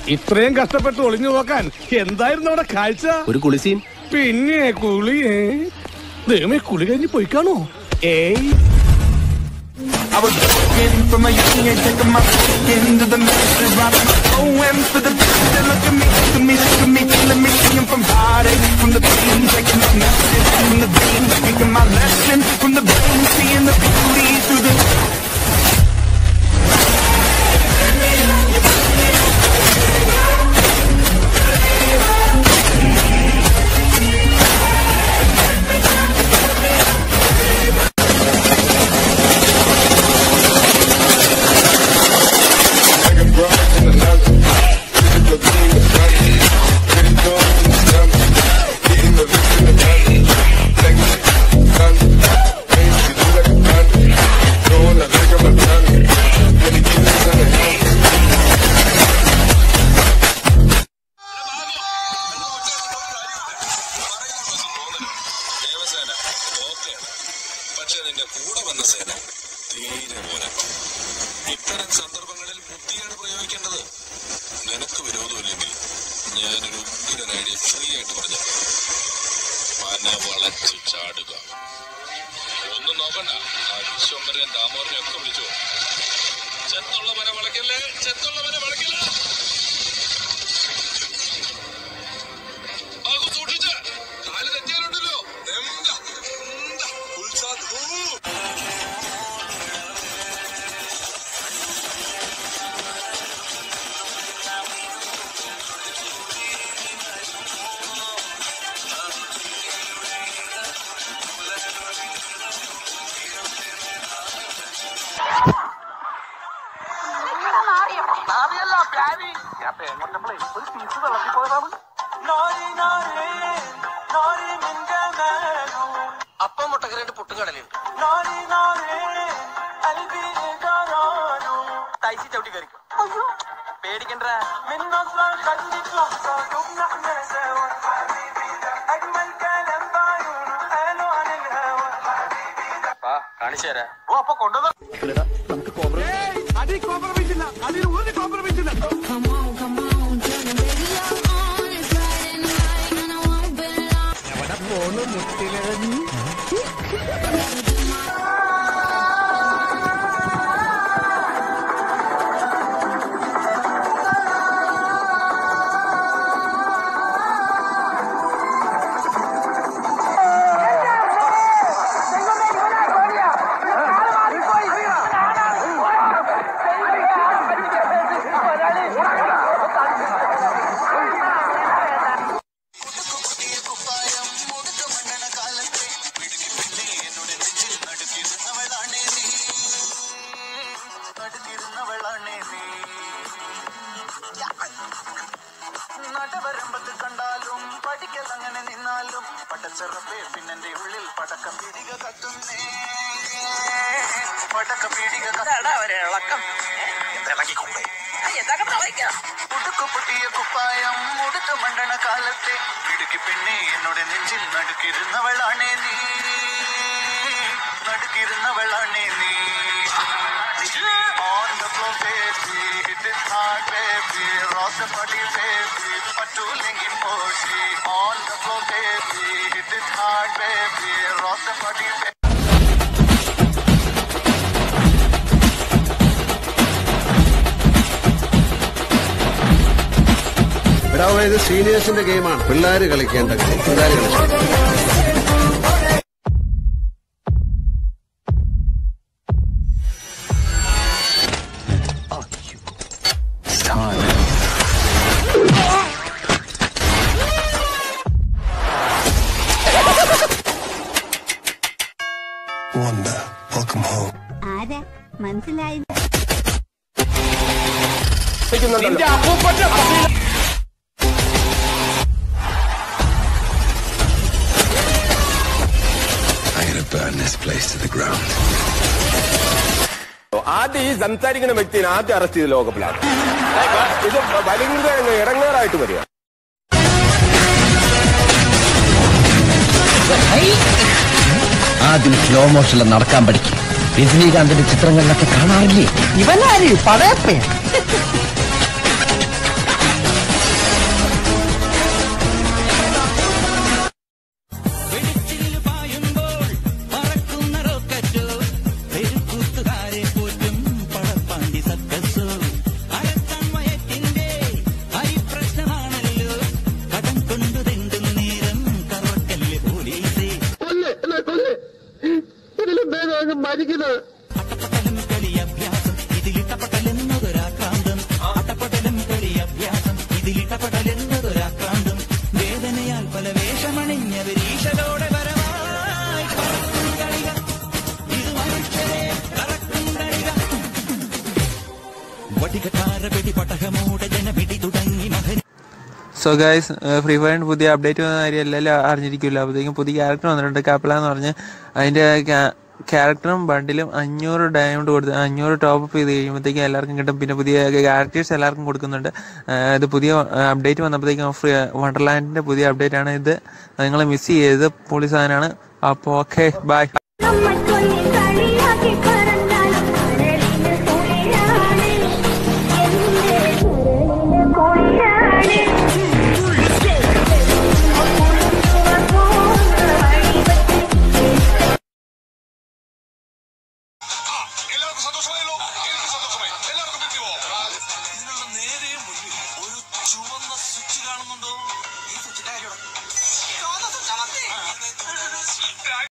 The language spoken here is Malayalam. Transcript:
ഇത്രയും കഷ്ടപ്പെട്ട് ഒളിഞ്ഞു നോക്കാൻ എന്തായിരുന്നു അവിടെ കാഴ്ച ഒരു കുളിസീൻ പിന്നെ കുളിയേ ദൈവമേ കുളി കഴിഞ്ഞ് പോയിക്കാണോ ഏയ് I was looking from a young age, taking my into the master rock my OM for the bitch that look at me, look at me, look at me, feeling me, singing from heartache, from the pain, taking my message from the vein, speaking my lesson from the brain, seeing the beauty through the Devasena ഓക്കെയാണ് പക്ഷെ നിന്റെ കൂടെ വന്ന സേന തീരെ പോലെ ഇത്തരം സന്ദർഭങ്ങളിൽ ബുദ്ധിയാണ് പ്രയോഗിക്കേണ്ടത് നിനക്ക് വിരോധമില്ലെങ്കിൽ ഞാനൊരു ഉഗ്രൻ ഐഡിയ ഫ്രീ ആയിട്ട് പറഞ്ഞു പന വളച്ച് ചാടുക ഒന്നും നോക്കണ്ട അശ്വമ്പരെയും ദാമോറിനെയും ഒക്കെ വിളിച്ചു ചെത്തുള്ള പന വളയ്ക്കല്ലേ ചെത്തുള്ള പന വളയ്ക്കല്ലേ ആകു സൂക്ഷിച്ച് കാല് തെറ്റിയാലുണ്ടല്ലോ എന്താ എന്താ ഉത്സാഹ അപ്പം മുട്ടക്കരയിട്ട് പുട്ടും കടലുണ്ട് തൈസി ചവിട്ടി കയറിക്കും പേടിക്കണ്ട കാണിച്ചു തരാ ഓ അപ്പൊ കൊണ്ടുവന്ന അടി കോംപ്രമൈസ് ഇല്ല അതിൽ ഒരു കോംപ്രമൈസ് ഇല്ല Come on, come on, turn the radio on. It's Friday night and I won't be long. എവിടെ പോന്നു മുത്തിലഴഞ്ഞു നടവരമ്പത്ത് കണ്ടാലും പഠിക്കൽ അങ്ങനെ നിന്നാലും പടച്ചെറപ്പേ പിന്നെന്റെ ഉള്ളിൽ പടക്കം പിടിക കത്തുന്നേ പടക്ക പിടിക ഇളക്കം ഉടുക്കു പൊട്ടിയ കുപ്പായം ഉടുത്തു മണ്ടണ കാലത്തെ ഇടുക്കി പെണ്ണെ എന്നോട് നെഞ്ചിൽ നടുക്കിരുന്നവളാണേ നീ നടുക്കിരുന്നവളാണേ നീ On the floor, baby, hit it hard, baby, rock the body, baby, പറ്റൂലെങ്കിൽ potty On the floor, baby, hit it hard, baby, rock the body, baby. എടാ ഇത് സീനിയേഴ്സിന്റെ ഗെയിമാണ് പിള്ളേര് കളിക്കേണ്ട കളി പിള്ളേര് കളിച്ചു ആരാ മനസ്സിലായി നിന്റെ അപ്പൂപ്പന്റെ പതിയില ആദ്യം ഈ സംസാരിക്കുന്ന വ്യക്തിനെ ആദ്യം അറസ്റ്റ് ചെയ്ത് ലോകപ്പിലാണ് ഇത് ഭയങ്കര ഇറങ്ങാറായിട്ട് വരിക ആദ്യം സ്ലോ മോഷനിൽ നടക്കാൻ പഠിക്കും രജനീകാന്തിന്റെ ചിത്രങ്ങളിലൊക്കെ കാണാറില്ലേ ഇവനാര് പടയപ്പേ ഇത് സോ ഗൈസ് ഫ്രീ ഫയറിന് പുതിയ അപ്ഡേറ്റ് വന്ന കാര്യം എല്ലാവരും അറിഞ്ഞിരിക്കുമല്ലോ അപ്പോഴത്തേക്കും പുതിയ ക്യാരക്ടർ വന്നിട്ടുണ്ട് കാപ്പിള എന്ന് പറഞ്ഞ് അതിന്റെ ക്യാരക്ടറും ബണ്ടിലും അഞ്ഞൂറ് ഡയമണ്ട് കൊടുത്ത് അഞ്ഞൂറ് ടോപ്പ് അപ്പ് ചെയ്ത് കഴിയുമ്പോഴത്തേക്കും എല്ലാവർക്കും കിട്ടും പിന്നെ പുതിയ ക്യാരക്ടേഴ്സ് എല്ലാവർക്കും കൊടുക്കുന്നുണ്ട് ആ, ഇത് പുതിയ അപ്ഡേറ്റ് വന്നപ്പോഴത്തേക്കും ഫ്രീ വണ്ടർലാൻഡിന്റെ പുതിയ അപ്ഡേറ്റ് ആണ് ഇത് നിങ്ങൾ മിസ് ചെയ്തത് പൊളി സാധനമാണ് അപ്പോൾ ഓക്കെ ബൈ നമ്മൾ ചൊല്ലി കളിയാക്കി പറഞ്ഞാലും കരളിന് കുളിരാണ് എന്റെ കരളിന് കുളിരാണ് എല്ലാവർക്കും സന്തോഷമായല്ലോ എനിക്ക് സന്തോഷമായി എല്ലാവർക്കും പിരിഞ്ഞു പോവാം ഇതിനുള്ള നേരെ മുന്നിൽ ഒരു ചുവന്ന സ്വിച്ച് കാണുന്നുണ്ടോ ഈ സ്വിച്ചിന്റെ കാര്യമാണ്